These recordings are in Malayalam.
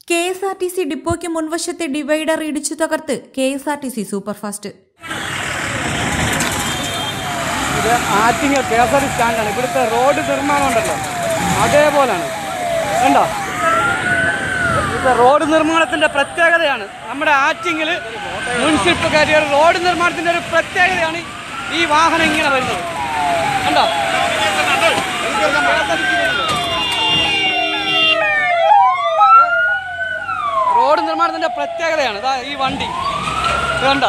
K S R T C ഡിപ്പോയ്ക്ക് മുൻവശത്തെ ഡിവൈഡർ ഇടിച്ചു തകർത്ത് K S R T C superfast ഇത് Attingal K S R T സ്റ്റാൻഡാണ് ഇവിടുത്തെ റോഡ് നിർമ്മാണം ഉണ്ടല്ലോ അതേപോലാണ് കണ്ടോ ഇവിടുത്തെ റോഡ് നിർമ്മാണത്തിന്റെ പ്രത്യേകതയാണ് നമ്മുടെ ആറ്റിങ്ങൽ മുനിസിപ്പൽ കാര്യം റോഡ് നിർമ്മാണത്തിന്റെ ഒരു പ്രത്യേകതയാണ് ഈ വാഹനം ഇങ്ങനെ വരുന്നത് കണ്ടോ റോഡ് നിർമ്മാണത്തിന്റെ പ്രത്യേകതയാണ് ഇതാ ഈ വണ്ടി ഇത് കണ്ടോ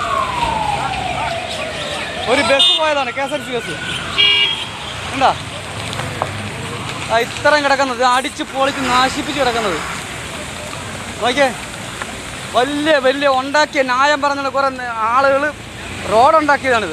ഒരു ബസ് പോയതാണ് K S R T C bus എന്താ ആ ഇത്രയും കിടക്കുന്നത് അടിച്ച് പൊളിച്ച് നാശിപ്പിച്ച് കിടക്കുന്നത് നോക്കിയേ വലിയ വലിയ ഉണ്ടാക്കിയ ന്യായം പറഞ്ഞ കുറെ ആളുകൾ റോഡുണ്ടാക്കിയതാണിത്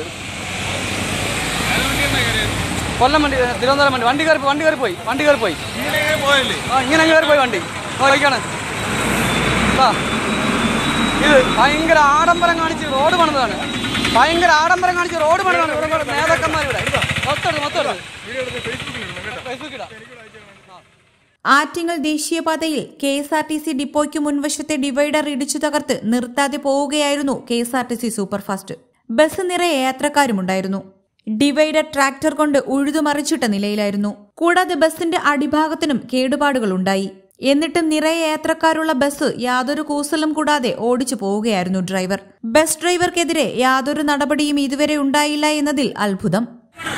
കൊല്ലം വണ്ടി തിരുവനന്തപുരം വണ്ടി വണ്ടി കയറി വണ്ടി കയറി പോയി വണ്ടി കയറി പോയി ആ ഇങ്ങനെ കയറി പോയി വണ്ടി നോക്കിയാണ് ആ ഇത് ഭയങ്കര ആഡംബരം കാണിച്ച് റോഡ് പണിതാണ് ഭയങ്കര ആഡംബരം കാണിച്ച് റോഡ് പണിതാണ് ഇവിടെ ഇവിടെ നേതാക്കന്മാർ ഇവിടെ മൊത്തം മൊത്തം ഫേസ്ബുക്കിടാം ആറ്റിങ്ങൽ ദേശീയപാതയിൽ K S R T C ഡിപ്പോയ്ക്ക് മുൻവശത്തെ ഡിവൈഡർ ഇടിച്ചു തകർത്ത് നിർത്താതെ പോവുകയായിരുന്നു K S R T C superfast bus നിറയെ യാത്രക്കാരുമുണ്ടായിരുന്നു ഡിവൈഡർ ട്രാക്ടർ കൊണ്ട് ഉഴുതുമറിച്ചിട്ട നിലയിലായിരുന്നു കൂടാതെ ബസിന്റെ അടിഭാഗത്തിനും കേടുപാടുകളുണ്ടായി എന്നിട്ടും നിറയെ യാത്രക്കാരുള്ള ബസ് യാതൊരു കൂസലും കൂടാതെ ഓടിച്ചു പോവുകയായിരുന്നു ഡ്രൈവർ ബസ് ഡ്രൈവർക്കെതിരെ യാതൊരു നടപടിയും ഇതുവരെ ഉണ്ടായില്ല എന്നതിൽ അത്ഭുതം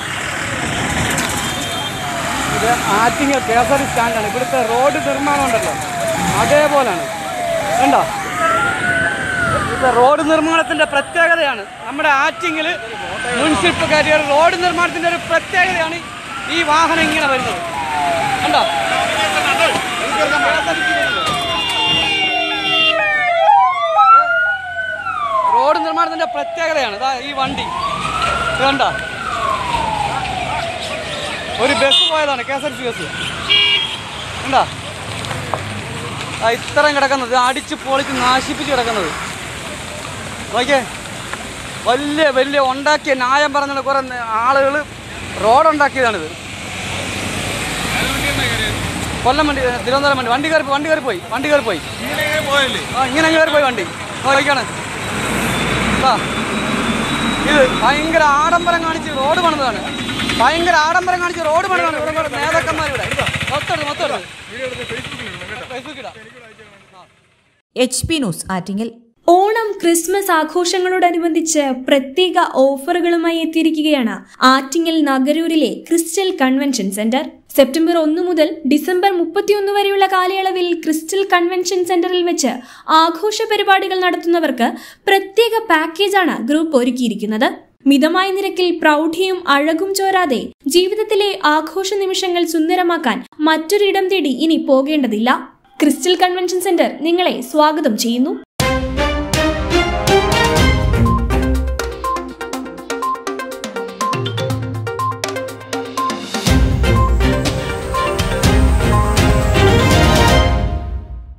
ഇത് Attingal K S R T സ്റ്റാൻഡാണ് ഇവിടുത്തെ റോഡ് നിർമ്മാണം ഉണ്ടല്ലോ അതേപോലാണ് കണ്ടോ ഇവിടുത്തെ റോഡ് നിർമ്മാണത്തിന്റെ പ്രത്യേകതയാണ് നമ്മുടെ ആറ്റിങ്ങൽ മുനിസിപ്പൽ കാര്യം റോഡ് നിർമ്മാണത്തിന്റെ ഒരു പ്രത്യേകതയാണ് ഈ വാഹനം ഇങ്ങനെ വരുന്നത് കണ്ടോ റോഡ് നിർമ്മാണത്തിന്റെ പ്രത്യേകതയാണ് ഇതാ ഈ വണ്ടി ഇത് കണ്ടോ ഒരു ബസ് പോയതാണ് K S R T C bus എന്താ ആ ഇത്രയും കിടക്കുന്നത് അടിച്ച് പൊളിച്ച് നാശിപ്പിച്ച് കിടക്കുന്നത് നോക്കിയേ വലിയ വലിയ ഉണ്ടാക്കിയ ന്യായം പറഞ്ഞ കുറെ ആളുകൾ റോഡുണ്ടാക്കിയതാണിത് കൊല്ലം വണ്ടി തിരുവനന്തപുരം വണ്ടി വണ്ടി കയറി വണ്ടി കയറി പോയി വണ്ടി കയറി പോയി ആ ഇങ്ങനെ കയറി പോയി വണ്ടി നോക്കിയാണ് ആ ഇത് ഭയങ്കര ആഡംബരം കാണിച്ച് റോഡ് പണിതാണ് ഭയങ്കര ആഡംബരം കാണിച്ച് റോഡ് പണിതാണ് ഇവിടെ ഇവിടെ നേതാക്കന്മാർ ഇവിടെ മൊത്തം മൊത്തം ഫേസ്ബുക്കിടാം H P news Attingal Onam Christmas ആഘോഷങ്ങളോടനുബന്ധിച്ച് പ്രത്യേക ഓഫറുകളുമായി എത്തിയിരിക്കുകയാണ് ആറ്റിങ്ങൽ നഗരൂരിലെ ക്രിസ്റ്റൽ കൺവെൻഷൻ സെന്റർ സെപ്റ്റംബർ ഒന്ന് മുതൽ ഡിസംബർ മുപ്പത്തിയൊന്ന് വരെയുള്ള കാലയളവിൽ ക്രിസ്റ്റൽ കൺവെൻഷൻ സെന്ററിൽ വെച്ച് ആഘോഷ പരിപാടികൾ നടത്തുന്നവർക്ക് പ്രത്യേക പാക്കേജാണ് ഗ്രൂപ്പ് ഒരുക്കിയിരിക്കുന്നത് മിതമായ നിരക്കിൽ പ്രൗഢിയും അഴകും ചോരാതെ ജീവിതത്തിലെ ആഘോഷ നിമിഷങ്ങൾ സുന്ദരമാക്കാൻ മറ്റൊരിടം തേടി ഇനി പോകേണ്ടതില്ല ക്രിസ്റ്റൽ കൺവെൻഷൻ സെന്റർ നിങ്ങളെ സ്വാഗതം ചെയ്യുന്നു